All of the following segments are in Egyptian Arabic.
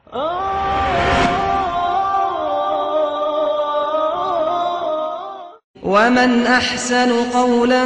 ومن أحسن قولا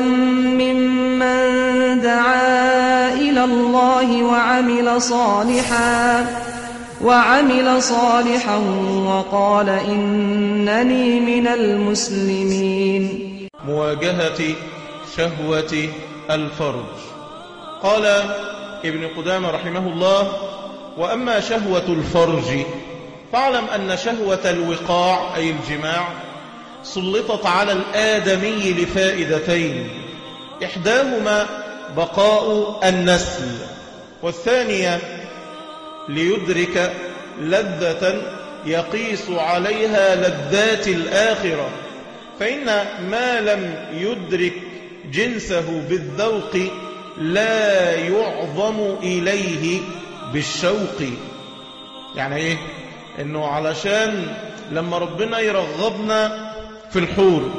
ممن دعا إلى الله وعمل صالحا وعمل صالحا وقال إنني من المسلمين مواجهة شهوة الفرج قال ابن قدامة رحمه الله وأما شهوة الفرج فاعلم أن شهوة الوقاع أي الجماع سلطت على الآدمي لفائدتين إحداهما بقاء النسل والثانية ليدرك لذة يقيس عليها لذات الآخرة فإن ما لم يدرك جنسه بالذوق لا يعظم إليه بالشوق يعني إيه؟ إنه علشان لما ربنا يرغبنا في الحور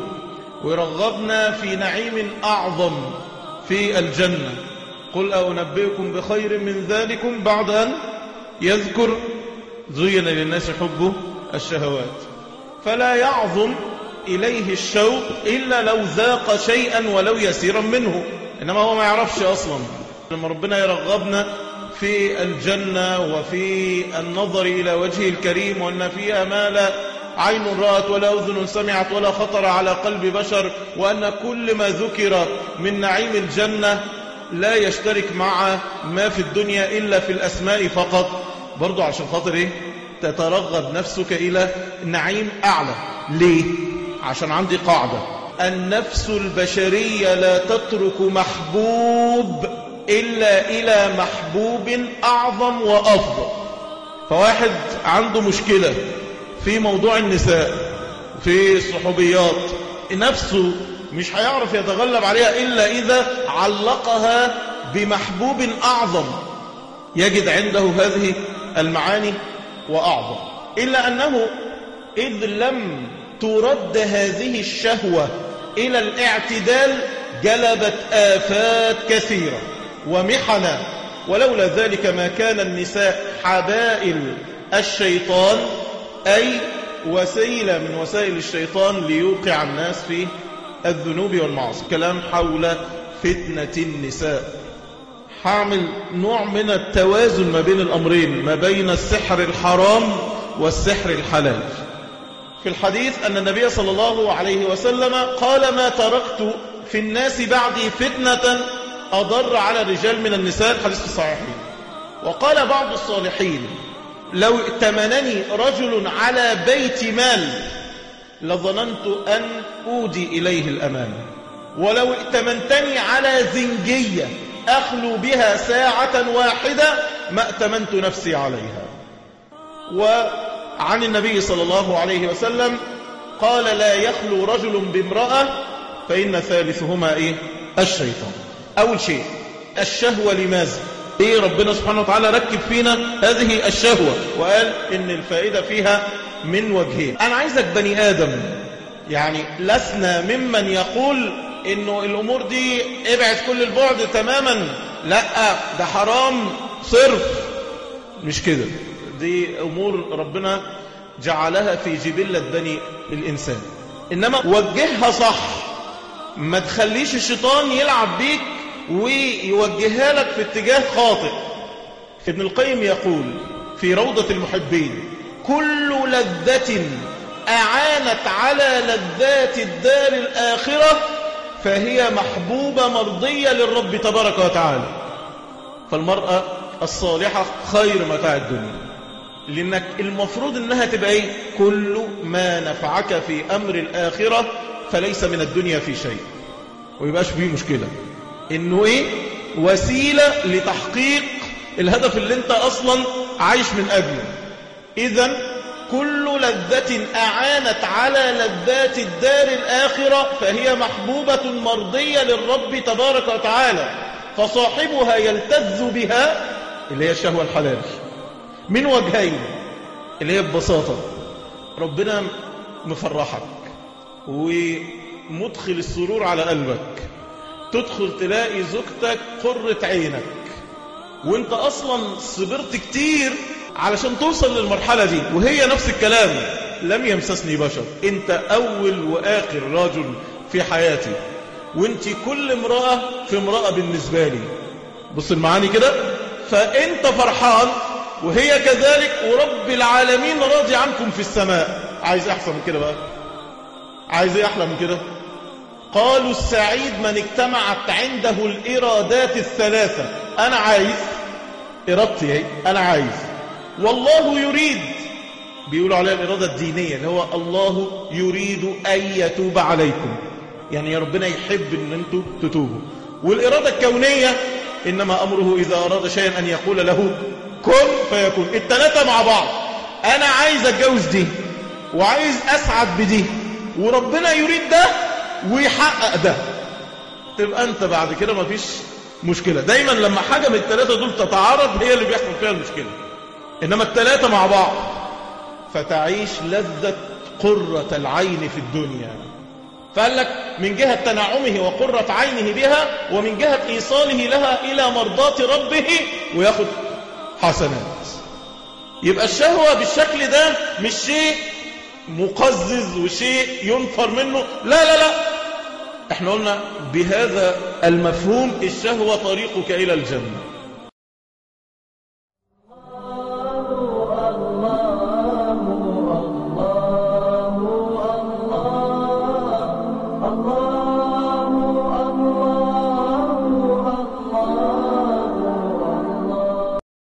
ويرغبنا في نعيم أعظم في الجنة قل أنبئكم بخير من ذلكم بعد أن يذكر زين للناس حب الشهوات فلا يعظم إليه الشوق إلا لو ذاق شيئا ولو يسيرا منه إنما هو ما يعرفش أصلا لما ربنا يرغبنا في الجنة وفي النظر إلى وجهه الكريم وأن فيها ما لا عين رأت ولا أذن سمعت ولا خطر على قلب بشر وأن كل ما ذكر من نعيم الجنة لا يشترك مع ما في الدنيا إلا في الأسماء فقط برضو عشان خاطر إيه تترغب نفسك إلى نعيم أعلى ليه عشان عندي قاعدة النفس البشرية لا تترك محبوب إلا إلى محبوب أعظم وأفضل فواحد عنده مشكلة في موضوع النساء في الصحوبيات نفسه مش هيعرف يتغلب عليها إلا إذا علقها بمحبوب أعظم يجد عنده هذه المعاني وأعظم إلا أنه إذ لم ترد هذه الشهوة إلى الاعتدال جلبت آفات كثيرة ومحنا ولولا ذلك ما كان النساء حبائل الشيطان أي وسيلة من وسائل الشيطان ليوقع الناس في الذنوب والمعاصي كلام حول فتنة النساء حامل نوع من التوازن ما بين الأمرين ما بين السحر الحرام والسحر الحلال في الحديث أن النبي صلى الله عليه وسلم قال ما تركت في الناس بعدي فتنة أضر على الرجال من النساء الحديث الصحيحين وقال بعض الصالحين لو ائتمنني رجل على بيت مال لظننت أن أودي إليه الأمان ولو ائتمنتني على زنجية أخلو بها ساعة واحدة ما ائتمنت نفسي عليها وعن النبي صلى الله عليه وسلم قال لا يخلو رجل بامرأة فإن ثالثهما إيه الشيطان أول شيء الشهوة لماذا إيه ربنا سبحانه وتعالى ركب فينا هذه الشهوة وقال إن الفائدة فيها من وجهين أنا عايزك بني آدم يعني لسنا ممن يقول إنه الأمور دي ابعد كل البعد تماما لا ده حرام صرف مش كده دي أمور ربنا جعلها في جبلة بني الإنسان إنما وجهها صح ما تخليش الشيطان يلعب بيك ويوجهها لك في اتجاه خاطئ ابن القيم يقول في روضة المحبين كل لذة أعانت على لذات الدار الآخرة فهي محبوبة مرضية للرب تبارك وتعالى فالمرأة الصالحة خير متاع الدنيا لأنك المفروض أنها تبقى إيه؟ كل ما نفعك في أمر الآخرة فليس من الدنيا في شيء ويبقاش فيه مشكلة إنه إيه وسيلة لتحقيق الهدف اللي انت أصلا عايش من أجله إذا كل لذة أعانت على لذات الدار الآخرة فهي محبوبة مرضية للرب تبارك وتعالى فصاحبها يلتذ بها اللي هي الشهوة الحلال من وجهين اللي هي ببساطة ربنا مفرحك ومدخل السرور على قلبك تدخل تلاقي زوجتك قرة عينك وانت اصلا صبرت كتير علشان توصل للمرحلة دي وهي نفس الكلام لم يمسسني بشر انت اول واخر رجل في حياتي وانت كل امرأة في امرأة بالنسبة لي بص المعاني كده فانت فرحان وهي كذلك ورب العالمين راضي عنكم في السماء عايز احسن من كده بقى عايز ايه احلى من كده قالوا السعيد من اجتمعت عنده الارادات الثلاثة انا عايز ارادتي اهي انا عايز والله يريد بيقولوا عليها الإرادة الدينية اللي هو الله يريد أن يتوب عليكم يعني يا ربنا يحب أن أنتم تتوبوا والإرادة الكونية إنما أمره إذا أراد شيئا أن يقول له كن فيكون التلاتة مع بعض أنا عايز أتجوز دي وعايز أسعد بدي وربنا يريد ده ويحقق ده تبقى أنت بعد كده مفيش مشكلة دايما لما حاجة من التلاتة دول تتعارض هي اللي بيحصل فيها المشكلة إنما التلاتة مع بعض فتعيش لذة قرة العين في الدنيا فقال لك من جهة تنعمه وقرة عينه بها ومن جهة إيصاله لها إلى مرضاة ربه وياخد حسنات يبقى الشهوة بالشكل ده مش شيء مقزز وشيء ينفر منه لا لا لا احنا قلنا بهذا المفهوم الشهوة طريقك إلى الجنة